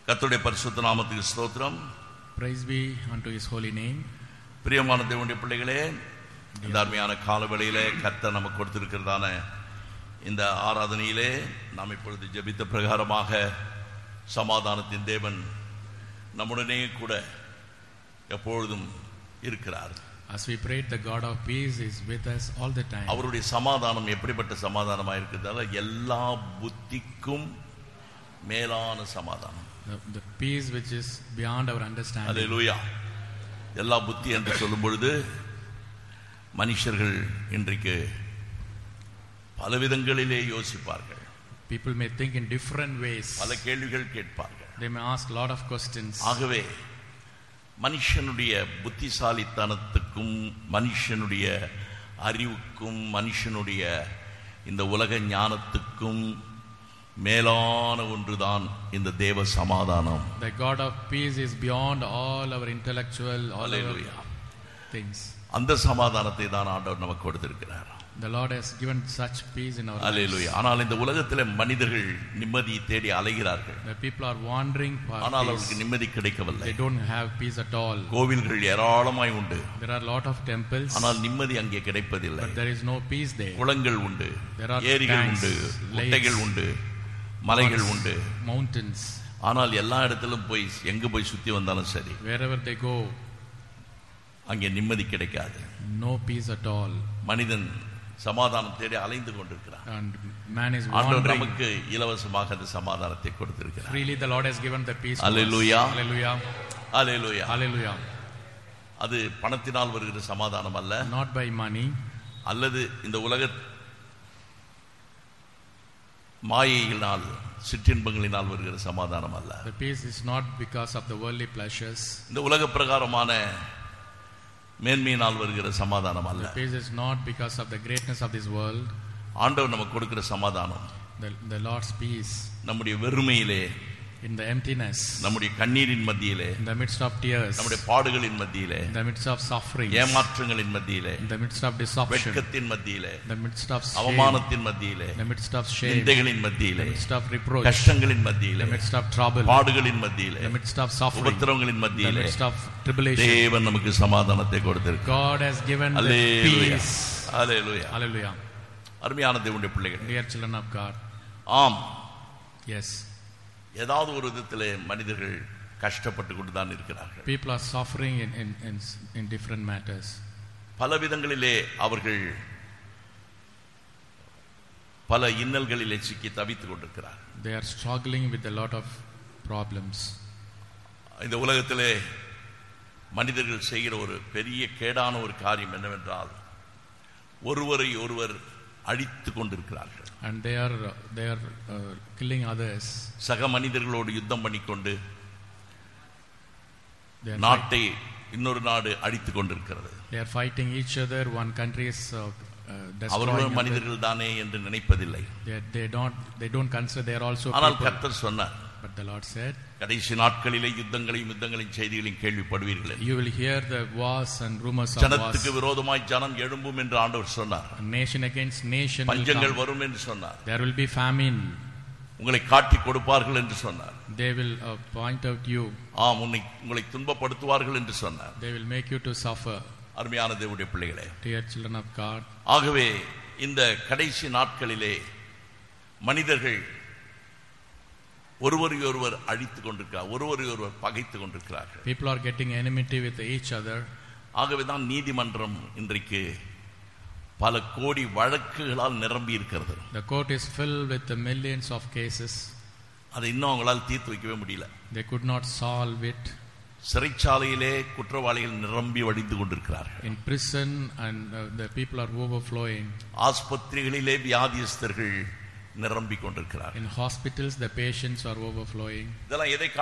கர்த்தருடைய பரிசுத்த நாமத்துக்கு ஸ்தோத்திரம் Praise be unto his holy name. பிரியமான தேவனுடைய பிள்ளைகளே இந்த அருமையான காலவெளியிலே கர்த்தர் நமக்கு கொடுத்திருக்கிறதான இந்த ஆராதனையிலே நாம் இப்பொழுது ஜெபித்த பிரகாரமாக சமாதானத்தின் தேவன் நம்முடனே கூட எப்பொழுதும் இருக்கிறார் As we prayed, the God of peace is with us all the time. அவருடைய சமாதானம் எப்படிப்பட்ட சமாதானமாக இருக்கிறதால எல்லா புத்திக்கும் மேலான சமாதானம் The, the peace which is beyond our understanding. அல்லேலூயா எல்லா புத்தி என்று சொல்லும் பொழுது மனுஷர்கள் இன்றைக்கு பலவிதங்களிலே யோசிப்பார்கள் People may think in different ways. பல கேள்விகள் கேட்பார்கள் They may ask a lot of questions. ஆகவே மனுஷனுடைய புத்திசாலித்தனத்துக்கும் மனுஷனுடைய அறிவுக்கும் மனுஷனுடைய இந்த உலக ஞானத்துக்கும் மேலான ஒன்றுதான் இந்த தேவ சமாதானம் The God of peace is beyond all our intellectual, all Hallelujah. our things. அந்த சமாதானத்தை தான் ஆண்டவர் நமக்கு கொடுத்திருக்கிறார் The Lord has given such peace in our lives. அல்லேலூயா ஆனால் இந்த உலகத்திலே மனிதர்கள் நிம்மதி தேடி அலைகிறார்கள் The people are wandering for ஆனால் peace. அவர்களுக்கு நிம்மதி கிடைக்கவில்லை They don't have peace at all. கோவில்கள் ஏராளமாய் உண்டு There are a lot of temples, ஆனால் நிம்மதி அங்கே கிடைப்பதில்லை but there is no peace there. குளங்கள் உண்டு There are ஏரிகள் tanks, உண்டு lakes, முட்டைகள் உண்டு மலைகள் உண்டு Mountains, ஆனால் எல்லா இடத்திலும் போய் எங்க போய் சுத்தி வந்தாலும் சரி wherever they go, அங்கே நிம்மதி கிடைக்காது no peace at all. மனிதன் சமாதானம் தேடி அலைந்து கொண்டிருக்கிறான் And man is ஆண்டவர் wandering. நமக்கு இலவசமாக அந்த சமாதானத்தை கொடுத்திருக்கிறார் Freely the Lord has given the peace. to us. Hallelujah. Hallelujah. Hallelujah Hallelujah. அது பணத்தினால் வருகிற சமாதானம் அல்ல Not by money, அல்லது இந்த உலக மாயையினால் சிற்றின்பங்களினால் வருகிற சமாதானம் அல்ல the peace is not because of the worldly pleasures. இந்த உலக பிரகாரமான மேன்மையினால் வருகிற சமாதானம் அல்ல The peace is not because of the greatness of this world. ஆண்டவர் நமக்கு கொடுக்கிற சமாதானம் The, the Lord's peace நம்முடைய வெறுமையிலே in the emptiness, நம்முடைய கண்ணீரின் மத்தியிலே in the midst of tears, நம்முடைய பாடுகளின் மத்தியிலே in the midst of suffering, ஏமாற்றங்களின் மத்தியிலே in the midst of deception, வெட்கத்தின் மத்தியிலே in the midst of shame, அவமானத்தின் மத்தியிலே in the midst of shame, in நிந்தைகளின் the மத்தியிலே midst of reproach, கஷ்டங்களின் in மத்தியிலே the midst of trouble, பாடுகளின் மத்தியிலே in the midst of suffering, உபத்திரவங்களின் in the மத்தியிலே midst of tribulation. தேவன் நமக்கு சமாதானத்தை கொடுத்திருக்கிறார் God has given the hallelujah peace. Hallelujah Hallelujah. அருமையான தேவனுடைய பிள்ளைகள் Dear children of God. ஆம் Yes. ஏதாவது ஒரு விதத்திலே மனிதர்கள் கஷ்டப்பட்டு கொண்டு தான் இருக்கிறார்கள் People are suffering in, in, in, in different matters. பல விதங்களிலே அவர்கள் பல இன்னல்களிலே சிக்கி தவித்துக் கொண்டிருக்கிறார்கள் They are struggling with a lot of problems. இந்த உலகத்திலே மனிதர்கள் செய்கிற ஒரு பெரிய கேடான ஒரு காரியம் என்னவென்றால் ஒருவரை ஒருவர் அழித்து கொண்டிருக்கிறார்கள் And they are, they are uh, killing others. சக மனிதர்களோடு யுத்தம் பண்ணிக்கொண்டு They are, fight- நாட்டை இன்னொரு நாடு அழித்து கொண்டிருக்கிறது they are fighting each other. One country is uh, uh, destroying அவர்களும் another. மனிதர்கள் தானே என்று நினைப்பதில்லை They, they, don't, they don't consider they are also ஆனால் people. கர்த்தர் சொன்னார் But the Lord said, கடைசி நாட்களிலே யுத்தங்களையும் யுத்தங்களின் செய்திகளையும் கேள்விப்படுவீர்கள் You will hear the wars and rumors of wars. ஜனத்துக்கு விரோதமாய் ஜனம் எழும்பும் என்று ஆண்டவர் சொன்னார் Nation against nation will பஞ்சங்கள் come. வரும் என்று சொன்னார் There will be famine. உங்களை காட்டி கொடுப்பார்கள் என்று சொன்னார் They will uh, point out you. ஆம் உன்னை உங்களை துன்பப்படுத்துவார்கள் என்று சொன்னார் They will make you to suffer. அருமையான தேவனுடைய பிள்ளைகளே Dear children of God, ஆகவே இந்த கடைசி நாட்களிலே மனிதர்கள் ஒருவரை ஒருவர் அழித்துக் கொண்டிருக்கிறார் ஒருவரை ஒருவர் பகைத்துக் கொண்டிருக்கிறார்கள் people are getting enmity with each other. ஆகவே தான் நீதிமன்றம் இன்றைக்கு பல கோடி வழக்குகளால் நிரம்பி இருக்கிறது The court is filled with the millions of cases. அதை இன்னும் அவங்களால் தீர்த்து வைக்கவே முடியல They could not solve it. சிறைச்சாலையிலே குற்றவாளிகள் நிரம்பி வடிந்து கொண்டிருக்கிறார்கள் In prison, and uh, the people are overflowing. ஆஸ்பத்திரிகளிலே வியாதியஸ்தர்கள் நிரம்பிக் கொண்டிருக்கிறார்கள் In hospitals, the patients are overflowing. இதெல்லாம் எதை